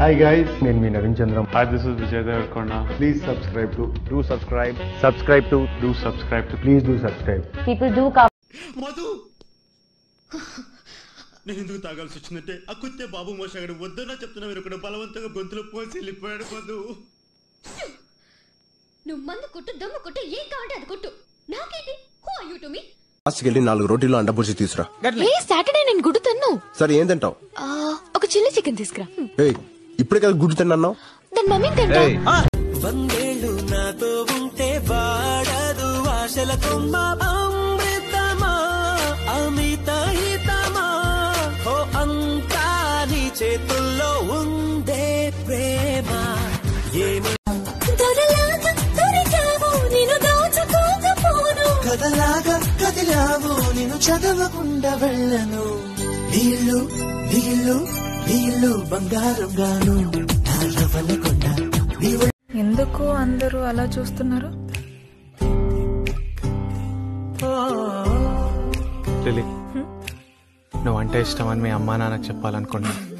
Hi guys నేను మీ Naveen Chandram Hi, this is Vijay Devarkonda. Please subscribe to do subscribe subscribe to Do subscribe to please do subscribe People do come. Madhu నేను ఎందుకు తాగాల్సి వచ్చిందంటే ఆ కుత్తే బాబు మోసగాడు వద్దన్నా చెప్తున్నా మీరు ఇక్కడ బలవంతంగా గొంతులో పోసి వెళ్ళిపోయాడు మధు నువ్వు మందు కొట్టు దమ్ము కొట్టు ఏం కావాలంటే అది కొట్టు నాకేంటి who are you to me వెళ్ళి నాలుగు రోటీలు అండబుర్చి తీసురా ఏ సాటర్డే నేను గుడ్డు తన్ను సరే ఏం తింటావు ఆ, ఒక చిల్లీ చికెన్ తీసుకురా ఏయ్ ఇప్పుడే కదా గుడ్డు తిన్నావు దాని మమ్మీ తింటా వందేళ్ళు నాతో ఉంటే వాడదు ఆశల కొమ్మ అమృతమా అమిత హితమా ఓ అంతా నీ చేతుల్లో ఉందే ప్రేమ ఏమి దొరలాగా దొరికావు నేను దాచుకోకపోను కదలాగా కదిలావు నేను చదవకుండా వెళ్ళను నీళ్ళు నీళ్ళు నీళ్ళు బంగారం గాను నా రవలకొండ నీవు ఎందుకు అందరూ అలా చూస్తున్నారు లిలీ నువ్వు అంటే ఇష్టం అని మీ అమ్మా నాన్నకు చెప్పాలనుకున్నా